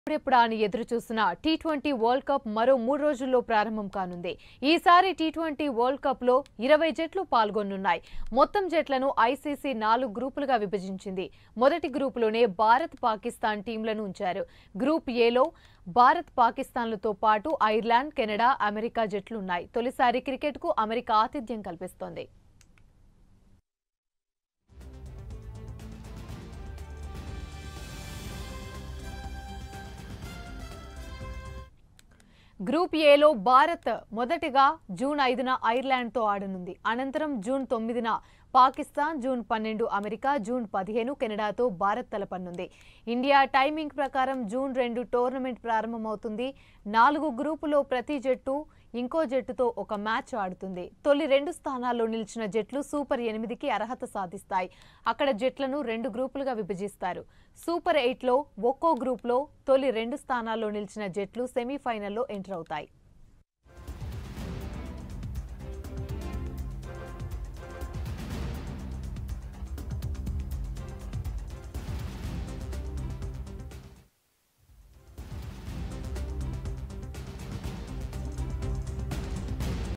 ఎప్పుడెప్పుడా అని ఎదురు చూసిన టీ ట్వంటీ వరల్డ్ కప్ మరో మూడు రోజుల్లో ప్రారంభం కానుంది ఈసారి టీ ట్వంటీ వరల్డ్ కప్ లో ఇరవై జట్లు పాల్గొనున్నాయి మొత్తం జట్లను ఐసీసీ నాలుగు గ్రూపులుగా విభజించింది మొదటి గ్రూపులోనే భారత్ పాకిస్తాన్ టీంలను ఉంచారు గ్రూప్ ఏలో భారత్ పాకిస్తాన్లతో పాటు ఐర్లాండ్ కెనడా అమెరికా జట్లున్నాయి తొలిసారి క్రికెట్కు అమెరికా ఆతిథ్యం కల్పిస్తోంది గ్రూప్ ఏలో భారత్ మొదటిగా జూన్ ఐదున ఐర్లాండ్తో ఆడనుంది అనంతరం జూన్ తొమ్మిదిన పాకిస్తాన్ జూన్ పన్నెండు అమెరికా జూన్ పదిహేను కెనడాతో భారత్ తలపనుంది ఇండియా టైమింగ్ ప్రకారం జూన్ రెండు టోర్నమెంట్ ప్రారంభమవుతుంది నాలుగు గ్రూపులో ప్రతి జట్టు ఇంకో జట్టుతో ఒక మ్యాచ్ ఆడుతుంది తొలి రెండు స్థానాల్లో నిలిచిన జట్లు సూపర్ ఎనిమిదికి అర్హత సాధిస్తాయి అక్కడ జట్లను రెండు గ్రూపులుగా విభజిస్తారు సూపర్ ఎయిట్లో ఒక్కో గ్రూప్లో తొలి రెండు స్థానాల్లో నిలిచిన జట్లు సెమీఫైనల్లో ఎంటర్ అవుతాయి